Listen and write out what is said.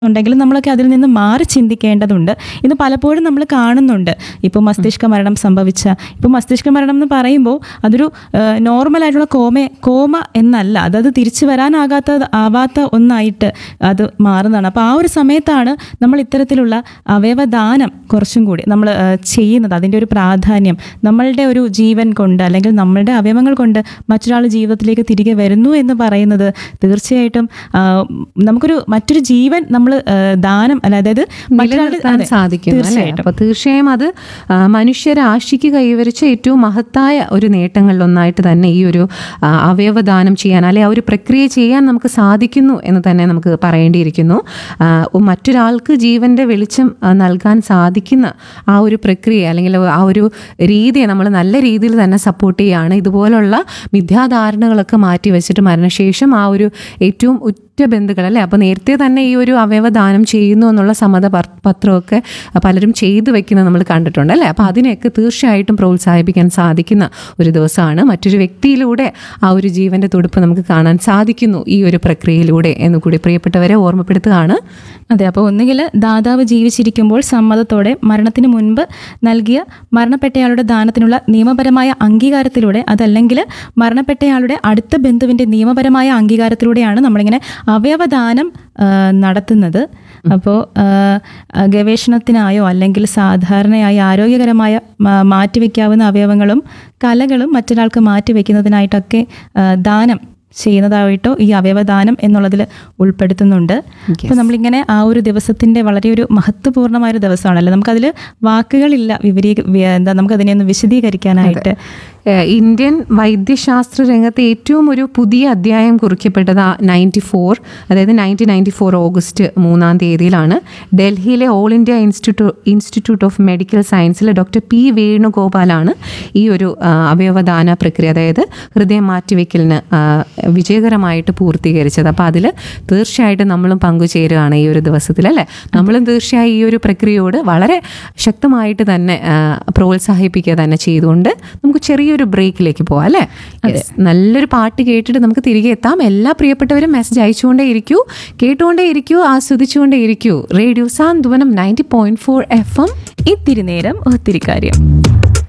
ഉണ്ടെങ്കിലും നമ്മളൊക്കെ അതിൽ നിന്ന് മാറി ചിന്തിക്കേണ്ടതുണ്ട് ഇന്ന് പലപ്പോഴും നമ്മൾ കാണുന്നുണ്ട് ഇപ്പോൾ മസ്തിഷ്ക മരണം സംഭവിച്ച ഇപ്പോൾ മസ്തിഷ്ക മരണം എന്ന് പറയുമ്പോൾ അതൊരു നോർമൽ ആയിട്ടുള്ള കോമ കോമ എന്നല്ല അതത് തിരിച്ചു വരാനാകാത്ത ആവാത്ത ഒന്നായിട്ട് അത് മാറുന്നതാണ് അപ്പോൾ ആ ഒരു സമയത്താണ് നമ്മൾ ഇത്തരത്തിലുള്ള അവയവദാനം കുറച്ചും കൂടി നമ്മൾ ചെയ്യുന്നത് അതിൻ്റെ ഒരു പ്രാധാന്യം നമ്മളുടെ ഒരു ജീവൻ കൊണ്ട് അല്ലെങ്കിൽ നമ്മളുടെ അവയവങ്ങൾ കൊണ്ട് മറ്റൊരാൾ ജീവിതത്തിലേക്ക് തിരികെ വരുന്നു എന്ന് പറയുന്നത് തീർച്ചയായിട്ടും ആ, നമുക്കൊരു മറ്റൊരു ജീവൻ നമ്മൾ ദാനം അല്ല അതായത് മറ്റൊരാളുടെ- നിലനിർത്താൻ അതെ, സാധിക്കുന്നു അല്ലേ തീർച്ചയായിട്ടും അപ്പൊ തീർച്ചയായും അത് ആ, മനുഷ്യരാശിക്ക് കൈവരിച്ച ഏറ്റവും മഹത്തായ ഒരു നേട്ടങ്ങളിലൊന്നായിട്ട് തന്നെ ഈ ഒരു ആ, അവയവദാനം ചെയ്യാൻ അല്ലെ ആ ഒരു പ്രക്രിയ ചെയ്യാൻ നമുക്ക് സാധിക്കുന്നു എന്ന് തന്നെ നമുക്ക് പറയേണ്ടിയിരിക്കുന്നു ആ, മറ്റൊരാൾക്ക് ജീവന്റെ വെളിച്ചം ആ, നൽകാൻ സാധിക്കുന്ന ആ ഒരു പ്രക്രിയ അല്ലെങ്കിൽ ആ ഒരു രീതിയെ നമ്മൾ നല്ല രീതിയിൽ തന്നെ സപ്പോർട്ട് ചെയ്യുകയാണ് ഇതുപോലുള്ള മിഥ്യാധാരണകളൊക്കെ മാറ്റി വെച്ചിട്ട് മരണശേഷം ആ ഒരു ഏറ്റവും ഉറ്റ ബന്ധുക്കൾ അല്ലേ അപ്പോൾ നേരത്തെ തന്നെ ഈ ഒരു അവയവദാനം ചെയ്യുന്നു എന്നുള്ള സമ്മത പർ- പത്രമൊക്കെ പലരും ചെയ്തു വെക്കുന്നത് നമ്മൾ കണ്ടിട്ടുണ്ട് അല്ലേ അപ്പോൾ അതിനെയൊക്കെ തീർച്ചയായിട്ടും പ്രോത്സാഹിപ്പിക്കാൻ സാധിക്കുന്ന ഒരു ദിവസമാണ് മറ്റൊരു വ്യക്തിയിലൂടെ ആ ഒരു ജീവന്റെ തുടിപ്പ് നമുക്ക് കാണാൻ സാധിക്കുന്നു ഈ ഒരു പ്രക്രിയയിലൂടെ എന്ന് കൂടി പ്രിയപ്പെട്ടവരെ ഓർമ്മപ്പെടുത്തുകയാണ് അതെ അപ്പോൾ ഒന്നുകിൽ ദാതാവ് ജീവിച്ചിരിക്കുമ്പോൾ സമ്മതത്തോടെ മരണത്തിന് മുൻപ് നൽകിയ മരണപ്പെട്ടയാളുടെ ദാനത്തിനുള്ള നിയമപരമായ അംഗീകാരത്തിലൂടെ അതല്ലെങ്കിൽ മരണപ്പെട്ടയാളുടെ അടുത്ത ബന്ധുവിൻ്റെ നിയമപരമായ അംഗീകാരത്തിലൂടെയാണ് നമ്മളിങ്ങനെ അവയവദാനം ആ, നടത്തുന്നത് അപ്പോൾ ആ, ആ, ഗവേഷണത്തിനായോ അല്ലെങ്കിൽ സാധാരണയായി ആരോഗ്യകരമായ മാ- മാറ്റിവെക്കാവുന്ന അവയവങ്ങളും കലകളും മറ്റൊരാൾക്ക് മാറ്റിവെക്കുന്നതിനായിട്ടൊക്കെ ആ, ദാനം ചെയ്യുന്നതായിട്ടോ ഈ അവയവദാനം എന്നുള്ളതിൽ ഉൾപ്പെടുത്തുന്നുണ്ട് അപ്പോൾ നമ്മളിങ്ങനെ ആ ഒരു ദിവസത്തിൻ്റെ വളരെ ഒരു മഹത്വപൂർണ്ണമായ ഒരു ദിവസമാണല്ലോ നമുക്കതിൽ വാക്കുകളില്ല വിവരീ വി- എന്താ നമുക്കതിനെ ഒന്ന് വിശദീകരിക്കാനായിട്ട് ഏഹ് ഇന്ത്യൻ വൈദ്യശാസ്ത്ര രംഗത്തെ ഏറ്റവും ഒരു പുതിയ അധ്യായം കുറിക്കപ്പെട്ടത് നയൻറ്റി ഫോർ അതായത് നയൻറ്റീൻ നയൻറ്റി ഫോർ ഓഗസ്റ്റ് മൂന്നാം തീയതിയിലാണ് ഡൽഹിയിലെ all India institute institute of medical സയൻസിൽ ഡോക്ടർ പി വേണുഗോപാലാണ് ഈ ഒരു ആ, അവയവദാന പ്രക്രിയ അതായത് ഹൃദയം മാറ്റിവെക്കലിന് ആ, വിജയകരമായിട്ട് പൂർത്തീകരിച്ചത് അപ്പോൾ അതിൽ തീർച്ചയായിട്ടും നമ്മളും പങ്കുചേരുകയാണ് ഈ ഒരു ദിവസത്തിൽ അല്ലേ നമ്മളും തീർച്ചയായും ഈ ഒരു പ്രക്രിയയോട് വളരെ ശക്തമായിട്ട് തന്നെ ആ, പ്രോത്സാഹിപ്പിക്കുക തന്നെ ചെയ്തുകൊണ്ട് നമുക്ക് ചെറിയൊരു ബ്രേക്കിലേക്ക് പോവാം അല്ലേ Yes. നല്ലൊരു പാട്ട് കേട്ടിട്ട് നമുക്ക് തിരികെ എത്താം എല്ലാ പ്രിയപ്പെട്ടവരും മെസ്സേജ് അയച്ചുകൊണ്ടേ ഇരിക്കൂ കേട്ടുകൊണ്ടേ ഇരിക്കൂ ആസ്വദിച്ചുകൊണ്ടേ ഇരിക്കൂ radio Santhwanam ninety point four F M ഇത്തിരി നേരം ഒത്തിരി കാര്യം